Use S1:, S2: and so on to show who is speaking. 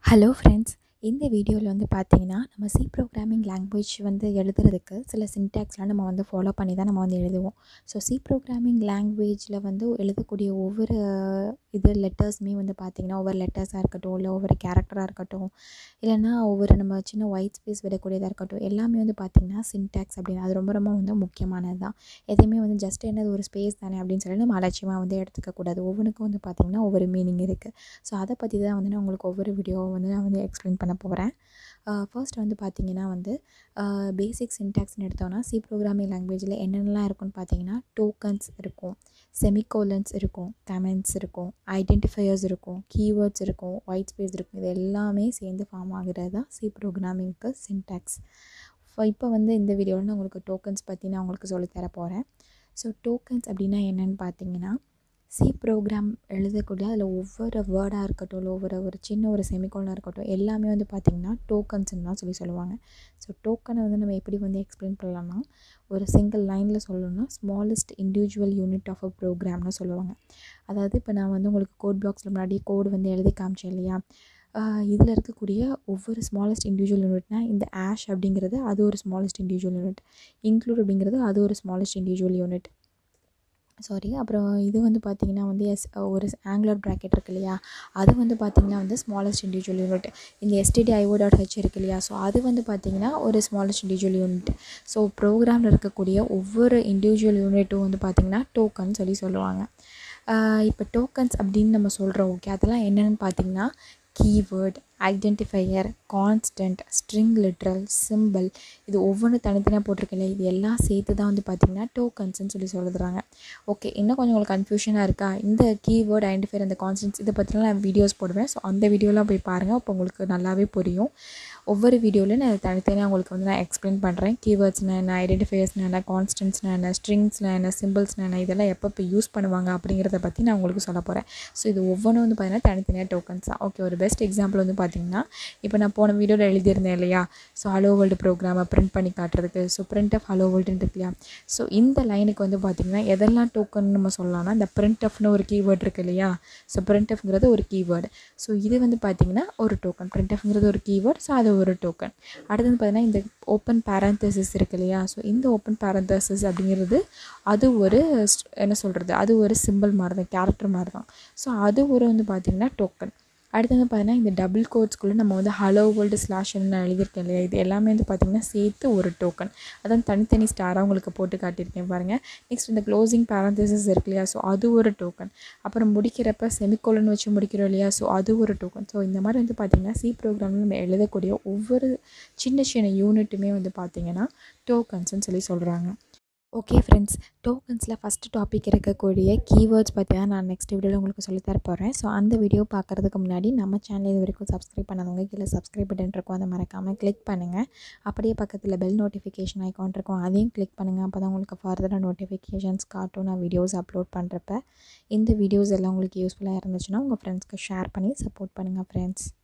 S1: hello friends இந்த வீடியோவில் வந்து பார்த்தீங்கன்னா நம்ம சி ப்ரோக்ராமிங் லாங்குவேஜ் வந்து எழுதுறதுக்கு சில சின்டாக்ஸ்லாம் நம்ம வந்து ஃபாலோ பண்ணி தான் நம்ம வந்து எழுதுவோம் ஸோ சி ப்ரோக்ராமிங் லாங்குவேஜில் வந்து எழுதக்கூடிய ஒவ்வொரு இது லெட்டர்ஸுமே வந்து பார்த்திங்கன்னா ஒவ்வொரு லெட்டர்ஸாக இருக்கட்டும் இல்லை ஒவ்வொரு கேரக்டராக இருக்கட்டும் இல்லைன்னா ஒவ்வொரு நம்ம சின்ன ஒயிட் ஸ்பேஸ் விடக்கூடியதாக இருக்கட்டும் எல்லாமே வந்து பார்த்திங்கன்னா சின்டாக்ஸ் அப்படின்னு அது ரொம்ப ரொம்ப வந்து முக்கியமானது தான் எதையுமே வந்து ஜஸ்ட் என்னது ஒரு ஸ்பேஸ் தானே அப்படின்னு சொல்லி நம்ம அலட்சியமாக வந்து எடுத்துக்கக்கூடாது ஒவ்வொன்றுக்கும் வந்து பார்த்திங்கன்னா ஒவ்வொரு மீனிங் இருக்குது ஸோ அதை பற்றி தான் வந்து நான் உங்களுக்கு ஒவ்வொரு வீடியோவை வந்து நான் வந்து எக்ஸ்பிளைன் பண்ண போகிறேன் ஃபர்ஸ்ட் வந்து பார்த்திங்கன்னா வந்து பேசிக் சின்டாக்ஸ்னு எடுத்தோன்னா சி ப்ரோக்ராமிங் லாங்குவேஜில் என்னென்னலாம் இருக்குன்னு பார்த்தீங்கன்னா டோக்கன்ஸ் இருக்கும் செமிகோலன்ஸ் இருக்கும் கமெண்ட்ஸ் இருக்கும் ஐடென்டிஃபையர்ஸ் இருக்கும் கீவேர்ட்ஸ் இருக்கும் ஒயிட் ஸ்பேஸ் இருக்கும் இது எல்லாமே சேர்ந்து ஃபார்ம் ஆகிறது தான் சி ப்ரோக்ராமிங்க்கு சின்டாக்ஸ் இப்போ வந்து இந்த வீடியோவில் நான் உங்களுக்கு டோக்கன்ஸ் பற்றி நான் உங்களுக்கு சொல்லித்தர போகிறேன் ஸோ டோக்கன்ஸ் அப்படின்னா என்னென்னு பார்த்தீங்கன்னா சி ப்ரோக்ராம் எழுதக்கூடிய அதில் ஒவ்வொரு வேர்டாக இருக்கட்டும் இல்லை ஒவ்வொரு ஒரு சின்ன ஒரு செமிகோலாக இருக்கட்டும் எல்லாமே வந்து பார்த்திங்கன்னா டோக்கன்ஸ்னு தான் சொல்லி சொல்லுவாங்க ஸோ டோக்கனை வந்து நம்ம எப்படி வந்து எக்ஸ்பிளைன் பண்ணலாம்னா ஒரு சிங்கிள் லைனில் சொல்லணும்னா smallest individual unit of a ப்ரோக்ராம்னு சொல்லுவாங்க அதாவது இப்போ நான் வந்து உங்களுக்கு கோட் பாக்ஸில் முன்னாடி கோடு வந்து எழுதி காமிச்சேன் இல்லையா இதில் இருக்கக்கூடிய ஒவ்வொரு ஸ்மாலஸ்ட் இண்டிவிஜுவல் யூனிட்னால் இந்த ஆஷ் அப்படிங்கிறது அது ஒரு ஸ்மாலஸ்ட் இண்டிவிஜுவல் யூனிட் இன்க்ளூட் அப்படிங்கிறது அது ஒரு ஸ்மாலஸ்ட் இண்டிவிஜுவல் யூனிட் சாரி அப்புறம் இது வந்து பார்த்திங்கன்னா வந்து எஸ் ஒரு ஆங்குலர் ப்ராக்கெட் இருக்கு இல்லையா அது வந்து பார்த்திங்கன்னா வந்து ஸ்மாலஸ்ட் இண்டிவிஜுவல் யூனிட் இந்த எஸ்டிடி ஐஓ டாட் ஹெச் இருக்கு இல்லையா ஸோ அது வந்து பார்த்திங்கன்னா ஒரு ஸ்மாலஸ்ட் இண்டிவிஜுவல் யூனிட் ஸோ ப்ரோக்ராமில் இருக்கக்கூடிய ஒவ்வொரு இண்டிவிஜுவல் யூனிட்டும் வந்து பார்த்திங்கன்னா டோக்கன் சொல்லி சொல்லுவாங்க இப்போ டோக்கன்ஸ் அப்படின்னு நம்ம சொல்கிறோம் ஓகே அதெல்லாம் என்னென்னு பார்த்திங்கன்னா keyword identifier constant string literal simple இது ஒவ்வொன்று தனித்தனியாக போட்டிருக்கல இது எல்லாம் சேர்த்து தான் வந்து பார்த்திங்கன்னா டோக்கன்ஸ்னு சொல்லி சொல்லுறாங்க ஓகே இன்னும் கொஞ்சம் உங்களுக்கு கன்ஃபியூஷனாக இருக்கா இந்த கீவேர்ட் ஐடென்டிஃபையர் அந்த கான்ஸ்டன்ட்ஸ் இதை பற்றிலாம் நான் வீடியோஸ் போடுவேன் ஸோ அந்த வீடியோலாம் போய் பாருங்கள் அப்போ உங்களுக்கு நல்லாவே புரியும் ஒவ்வொரு வீடியோலையும் நான் தனித்தனியாக உங்களுக்கு வந்து நான் எக்ஸ்பிளைன் பண்ணுறேன் கீவேர்ட்ஸ்னால் என்ன ஐடென்டிஃபையர்ஸ்னால் என்ன கான்ஸ்டன்ட்ஸ்னால் என்ன ஸ்ட்ரிங்ஸ்னால் என்ன சிம்பிள்ஸ்னால் என்ன இதெல்லாம் எப்போ யூஸ் பண்ணுவாங்க அப்படிங்கிறத பற்றி நான் உங்களுக்கு சொல்ல போகிறேன் ஸோ இது ஒவ்வொன்றும் வந்து பார்த்திங்கன்னா தனித்தனியாக டோக்கன்ஸ் தான் ஓகே ஒரு பெஸ்ட் எக்ஸாம்பிள் வந்து பார்த்திங்கன்னா இப்போ நான் போன வீடியோவில் எழுதியிருந்தேன் இல்லையா ஸோ ஹலோ வேர்ல்டு ப்ரோக்ராமை பிரிண்ட் பண்ணி காட்டுறதுக்கு ஸோ பிரிண்ட் ஆஃப் ஹலோ வேர்ல்டுன்னு இருக்கு இல்லையா ஸோ இந்த லைனுக்கு வந்து பார்த்திங்கன்னா எதெல்லாம் டோக்கன் நம்ம சொல்லலாம்னா இந்த பிரிண்ட் ஆஃப்னு ஒரு கீவேர்ட் இருக்குது இல்லையா ஸோ பிரிண்ட் ஆஃப்ங்கிறது ஒரு கீவேர்டு ஸோ இது வந்து பார்த்திங்கன்னா ஒரு டோக்கன் பிரிண்ட் ஆஃப்ங்கிறது ஒரு கீவேர்ட் ஸோ அது ஒரு டோக்கன் அடுத்தது பார்த்திங்கன்னா இந்த ஓப்பன் பேரந்தசிஸ் இருக்கு இல்லையா ஸோ இந்த ஓப்பன் பேரந்தசிஸ் அப்படிங்கிறது அது ஒரு என்ன சொல்கிறது அது ஒரு சிம்பிள் மாதிரி தான் கேரக்டர் மாதிரி தான் ஸோ அது ஒரு வந்து பார்த்திங்கன்னா டோக்கன் அடுத்து வந்து பார்த்தீங்கன்னா இந்த டபுள் கோட்ஸ்குள்ளே நம்ம வந்து ஹலோ வேர்ல்டு ஸ்லாஷ்னு நான் எழுதியிருக்கேன் இல்லையா இது எல்லாமே வந்து பார்த்திங்கன்னா சேர்த்து ஒரு டோக்கன் அதான் தனித்தனி ஸ்டாராக உங்களுக்கு போட்டு காட்டியிருக்கேன் பாருங்கள் நெக்ஸ்ட் இந்த க்ளோசிங் பேரந்தசிஸ் இருக்கு இல்லையா ஸோ அது ஒரு டோக்கன் அப்புறம் முடிக்கிறப்ப செமிகோலன் வச்சு முடிக்கிறோம் இல்லையா ஸோ அது ஒரு டோக்கன் ஸோ இந்த மாதிரி வந்து பார்த்திங்கன்னா சி ப்ரோக்ராமில் நம்ம எழுதக்கூடிய ஒவ்வொரு சின்ன சின்ன யூனிட்டுமே வந்து பார்த்திங்கன்னா டோக்கன்ஸ்னு சொல்லி சொல்கிறாங்க ஓகே ஃப்ரெண்ட்ஸ் டோக்கன்ஸில் ஃபஸ்ட்டு டாபிக் இருக்கக்கூடிய கீவேர்ட்ஸ் பற்றி தான் நான் நெக்ஸ்ட் வீடியோவில் உங்களுக்கு சொல்லித்தர போகிறேன் ஸோ அந்த வீடியோ பார்க்குறதுக்கு முன்னாடி நம்ம சேனல் இது வரைக்கும் சப்ஸ்கிரைப் பண்ணாதவங்க கீழே சப்ஸ்கிரைப் பட்டன் இருக்கும் அதை மறக்காமல் கிளிக் பண்ணுங்கள் அப்படியே பக்கத்தில் பெல் நோட்டிஃபிகேஷன் ஐக்கான் இருக்கும் அதையும் கிளிக் பண்ணுங்கள் அப்போ தான் உங்களுக்கு ஃபர்தராக நோட்டிஃபிகேஷன்ஸ் காட்டும் நான் வீடியோஸ் அப்லோட் பண்ணுறப்ப இந்த வீடியோஸ் எல்லாம் உங்களுக்கு யூஸ்ஃபுல்லாக இருந்துச்சுன்னா உங்கள் ஃப்ரெண்ட்ஸ்க்கு ஷேர் பண்ணி சப்போர்ட் பண்ணுங்கள் ஃப்ரெண்ட்ஸ்